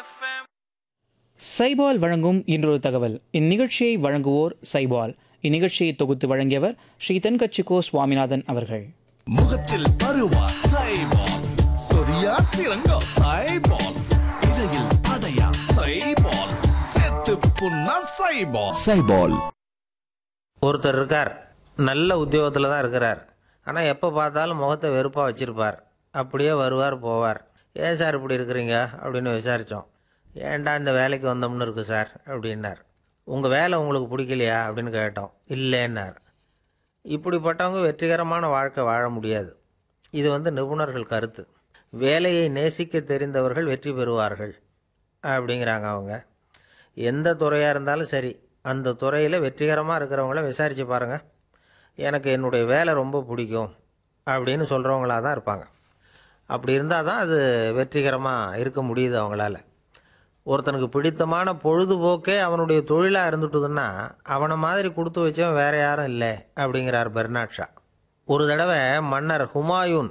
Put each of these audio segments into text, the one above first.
சைபால் வழங்கும் இன்றொரு தகவல் இந்நிகழ்ச்சியை வழங்குவோர் சைபால் இந்நிகழ்ச்சியை தொகுத்து வழங்கியவர் ஸ்ரீ தென்கட்சிகோ சுவாமிநாதன் அவர்கள் முகத்தில் பருவா சைபால் சொரியா சிறங்கோ சைபால் இடையில் அடையா சைபால் செத்து புண்ணா சைபால் சைபால் ஒருத்தர் இருக்கார் நல்ல உத்தியோகத்தில் தான் இருக்கிறார் ஆனால் எப்போ பார்த்தாலும் முகத்தை வெறுப்பாக வச்சுருப்பார் அப்படியே வருவார் போவார் ஏன் சார் இப்படி இருக்கிறீங்க அப்படின்னு விசாரித்தோம் ஏன்டா இந்த வேலைக்கு வந்தோம்னு இருக்கு சார் அப்படின்னார் உங்கள் வேலை உங்களுக்கு பிடிக்கலையா அப்படின்னு கேட்டோம் இல்லைன்னார் இப்படிப்பட்டவங்க வெற்றிகரமான வாழ்க்கை வாழ முடியாது இது வந்து நிபுணர்கள் கருத்து வேலையை நேசிக்க தெரிந்தவர்கள் வெற்றி பெறுவார்கள் அப்படிங்கிறாங்க அவங்க எந்த துறையாக இருந்தாலும் சரி அந்த துறையில் வெற்றிகரமாக இருக்கிறவங்கள விசாரித்து பாருங்கள் எனக்கு என்னுடைய வேலை ரொம்ப பிடிக்கும் அப்படின்னு சொல்கிறவங்களா தான் இருப்பாங்க அப்படி இருந்தால் தான் அது வெற்றிகரமாக இருக்க முடியுது அவங்களால ஒருத்தனுக்கு பிடித்தமான பொழுதுபோக்கே அவனுடைய தொழிலாக இருந்துட்டுதுன்னா அவனை மாதிரி கொடுத்து வச்சவன் வேற யாரும் இல்லை அப்படிங்கிறார் பெர்னாட் ஷா ஒரு தடவை மன்னர் ஹுமாயூன்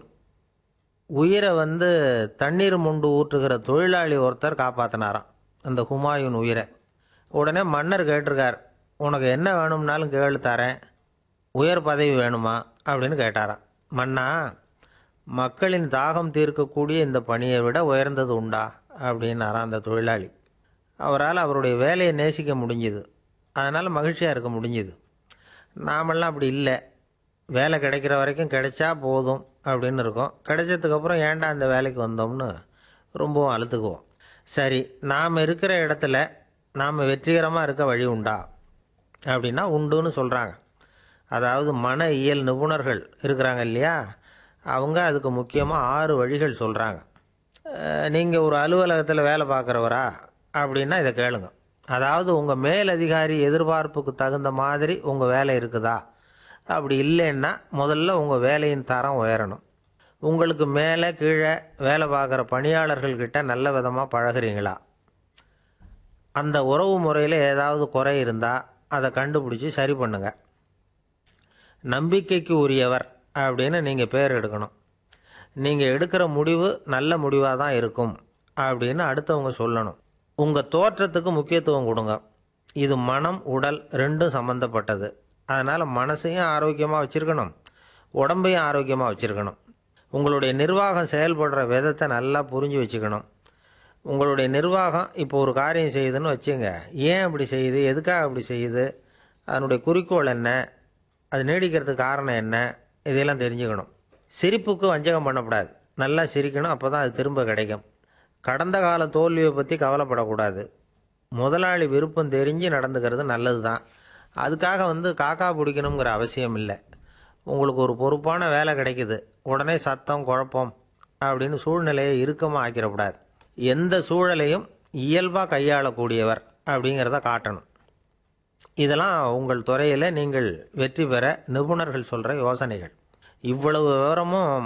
உயிரை வந்து தண்ணீர் முண்டு ஊற்றுகிற தொழிலாளி ஒருத்தர் காப்பாற்றினாராம் அந்த ஹுமாயூன் உயிரை உடனே மன்னர் கேட்டிருக்கார் உனக்கு என்ன வேணும்னாலும் கேளு தரேன் உயர் பதவி வேணுமா அப்படின்னு கேட்டாராம் மன்னா மக்களின் தாகம் தீர்க்கக்கூடிய இந்த பணியை விட உயர்ந்தது உண்டா அப்படின்னாராம் அந்த தொழிலாளி அவரால் அவருடைய வேலையை நேசிக்க முடிஞ்சுது அதனால் மகிழ்ச்சியாக இருக்க முடிஞ்சுது நாமெல்லாம் அப்படி இல்லை வேலை கிடைக்கிற வரைக்கும் கிடைச்சா போதும் அப்படின்னு இருக்கோம் கிடைச்சதுக்கப்புறம் ஏன்டா இந்த வேலைக்கு வந்தோம்னு ரொம்பவும் அழுத்துக்குவோம் சரி நாம் இருக்கிற இடத்துல நாம் வெற்றிகரமாக இருக்க வழி உண்டா அப்படின்னா உண்டுன்னு சொல்கிறாங்க அதாவது மன இயல் நிபுணர்கள் இருக்கிறாங்க இல்லையா அவங்க அதுக்கு முக்கியமாக ஆறு வழிகள் சொல்கிறாங்க நீங்கள் ஒரு அலுவலகத்தில் வேலை பார்க்குறவரா அப்படின்னா இதை கேளுங்க அதாவது உங்கள் மேலதிகாரி எதிர்பார்ப்புக்கு தகுந்த மாதிரி உங்கள் வேலை இருக்குதா அப்படி இல்லைன்னா முதல்ல உங்கள் வேலையின் தரம் உயரணும் உங்களுக்கு மேலே கீழே வேலை பார்க்குற பணியாளர்கள்கிட்ட நல்ல விதமாக பழகுறீங்களா அந்த உறவு முறையில் ஏதாவது குறை இருந்தால் அதை கண்டுபிடிச்சி சரி பண்ணுங்க நம்பிக்கைக்கு உரியவர் அப்படின்னு நீங்கள் பேர் எடுக்கணும் நீங்கள் எடுக்கிற முடிவு நல்ல முடிவாக தான் இருக்கும் அப்படின்னு அடுத்தவங்க சொல்லணும் உங்கள் தோற்றத்துக்கு முக்கியத்துவம் கொடுங்க இது மனம் உடல் ரெண்டும் சம்மந்தப்பட்டது அதனால் மனசையும் ஆரோக்கியமாக வச்சுருக்கணும் உடம்பையும் ஆரோக்கியமாக வச்சுருக்கணும் உங்களுடைய நிர்வாகம் செயல்படுற விதத்தை நல்லா புரிஞ்சு வச்சுக்கணும் உங்களுடைய நிர்வாகம் இப்போ ஒரு காரியம் செய்யுதுன்னு வச்சுங்க ஏன் அப்படி செய்யுது எதுக்காக அப்படி செய்யுது அதனுடைய குறிக்கோள் என்ன அது நீடிக்கிறதுக்கு காரணம் என்ன இதையெல்லாம் தெரிஞ்சுக்கணும் சிரிப்புக்கு வஞ்சகம் பண்ணக்கூடாது நல்லா சிரிக்கணும் அப்போ தான் அது திரும்ப கிடைக்கும் கடந்த கால தோல்வியை பற்றி கவலைப்படக்கூடாது முதலாளி விருப்பம் தெரிஞ்சு நடந்துக்கிறது நல்லது தான் அதுக்காக வந்து காக்கா பிடிக்கணுங்கிற அவசியம் இல்லை உங்களுக்கு ஒரு பொறுப்பான வேலை கிடைக்குது உடனே சத்தம் குழப்பம் அப்படின்னு சூழ்நிலையை இறுக்கமாக ஆக்கிடக்கூடாது எந்த சூழலையும் இயல்பாக கையாளக்கூடியவர் அப்படிங்கிறத காட்டணும் இதெல்லாம் உங்கள் துறையில் நீங்கள் வெற்றி பெற நிபுணர்கள் சொல்கிற யோசனைகள் இவ்வளவு விவரமும்